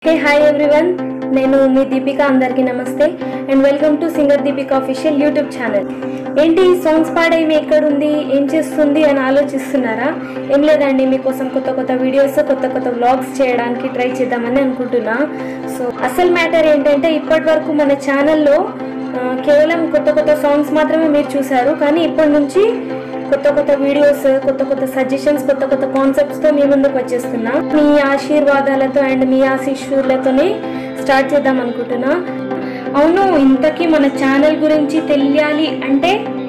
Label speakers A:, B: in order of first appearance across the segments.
A: hey hi everyone నేను మీ దీపిక అందరికీ నమస్తే and welcome to singer Deepika official YouTube channel ఏంటి ఈ సాంగ్స్ పాడేమి ఎక్కడుంది ఏం చేస్తుంది అని ఆలోచిస్తున్నారా ఏం లేదండి మీకోసం కొత్త కొత్త వీడియోస్ కొత్త కొత్త వ్లాగ్స్ చేయడానికి ట్రై చేద్దామని అనుకుంటున్నా సో అసలు మ్యాటర్ ఏంటంటే ఇప్పటి వరకు మన ఛానల్లో ఆ, కేవలం కొత్త కొత్త సాంగ్స్ మాత్రమే మీరు చూసారు కానీ ఇప్పటి నుంచి కొత్త కొత్త వీడియోస్ కొత్త కొత్త సజెషన్స్ కొత్త కొత్త కాన్సెప్ట్స్ తో మీ ముందుకు వచ్చేస్తున్నా మీ ఆశీర్వాదాలతో అండ్ మీ ఆశీస్సులతోనే స్టార్ట్ చేద్దాం అనుకుంటున్నా అవును ఇంతకీ మన ఛానల్ గురించి తెలియాలి అంటే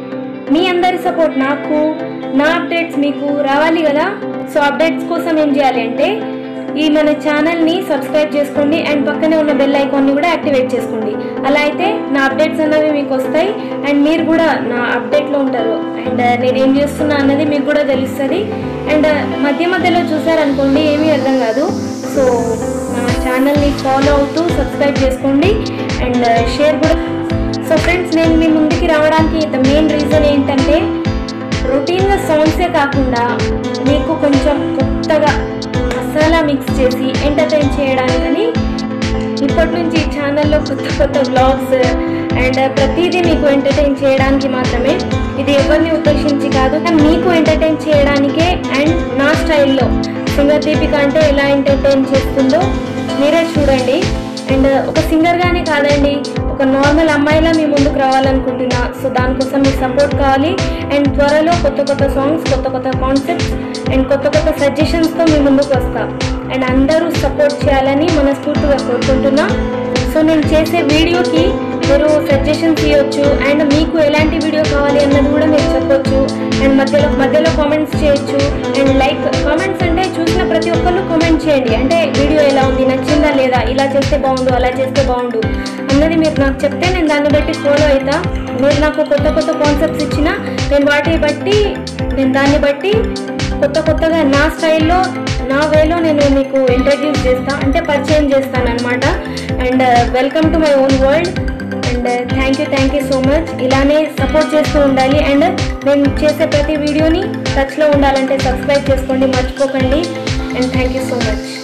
A: మీ అందరి సపోర్ట్ నాకు నా అప్డేట్స్ మీకు రావాలి కదా సో అప్డేట్స్ కోసం ఏం చేయాలి అంటే ఈ మన ఛానల్ని సబ్స్క్రైబ్ చేసుకోండి అండ్ పక్కనే ఉన్న బెల్ ఐకాన్ని కూడా యాక్టివేట్ చేసుకోండి అలా అయితే నా అప్డేట్స్ అన్నవి మీకు వస్తాయి అండ్ మీరు కూడా నా అప్డేట్లో ఉంటారు అండ్ నేను ఏం చేస్తున్నా అన్నది మీకు కూడా తెలుస్తుంది అండ్ మధ్య మధ్యలో చూసారనుకోండి ఏమీ అర్థం కాదు సో నా ఛానల్ని ఫాలో అవుతూ సబ్స్క్రైబ్ చేసుకోండి అండ్ షేర్ కూడా సో ఫ్రెండ్స్ నేను మీ ముందుకి రావడానికి ద మెయిన్ రీజన్ ఏంటంటే రొటీన్గా సాంగ్సే కాకుండా మీకు కొంచెం కొత్తగా మసాలా మిక్స్ చేసి ఎంటర్టైన్ చేయడానికని ఇప్పటి నుంచి ఈ ఛానల్లో కొత్త కొత్త వ్లాగ్స్ అండ్ ప్రతిదీ మీకు ఎంటర్టైన్ చేయడానికి మాత్రమే ఇది ఎవరిని ఉద్దేశించి కాదు కానీ మీకు ఎంటర్టైన్ చేయడానికే అండ్ నా స్టైల్లో సింగర్ దీపిక అంటే ఎలా ఎంటర్టైన్ చేస్తుందో మీరే చూడండి అండ్ ఒక సింగర్గానే కాదండి ఒక నార్మల్ అమ్మాయిలా మీ ముందుకు రావాలనుకుంటున్నా సో దానికోసం మీ సపోర్ట్ కావాలి అండ్ త్వరలో కొత్త కొత్త సాంగ్స్ కొత్త కొత్త కాన్సెప్ట్స్ అండ్ కొత్త కొత్త సజెషన్స్తో మీ ముందుకు వస్తా అండ్ అందరూ సపోర్ట్ చేయాలని మనస్ఫూర్తిగా కోరుకుంటున్నా సో నేను చేసే వీడియోకి మీరు సజెషన్స్ ఇవ్వచ్చు అండ్ మీకు ఎలాంటి వీడియో కావాలి అన్నది కూడా మీరు చెప్పొచ్చు అండ్ మధ్యలో మధ్యలో కామెంట్స్ చేయొచ్చు అండ్ లైక్ కామెంట్స్ అంటే చూసిన ప్రతి ఒక్కళ్ళు కామెంట్ చేయండి అంటే వీడియో ఎలా ఉంది నచ్చిందా లేదా ఇలా చేస్తే బాగుండు అలా చేస్తే బాగుండు అన్నది మీరు నాకు చెప్తే నేను దాన్ని బట్టి ఫాలో అవుతా మీరు నాకు కొత్త కొత్త కాన్సెప్ట్స్ ఇచ్చినా నేను వాటిని బట్టి నేను దాన్ని బట్టి కొత్త కొత్తగా నా స్టైల్లో నా వేలో నేను మీకు ఇంట్రడ్యూస్ చేస్తా అంటే పరిచయం చేస్తాను అనమాట and welcome to my own world and thank you thank you so much ఇలానే సపోర్ట్ చేస్తూ ఉండాలి అండ్ నేను చేసే ప్రతి వీడియోని టచ్లో ఉండాలంటే సబ్స్క్రైబ్ చేసుకోండి మర్చిపోకండి and thank you so much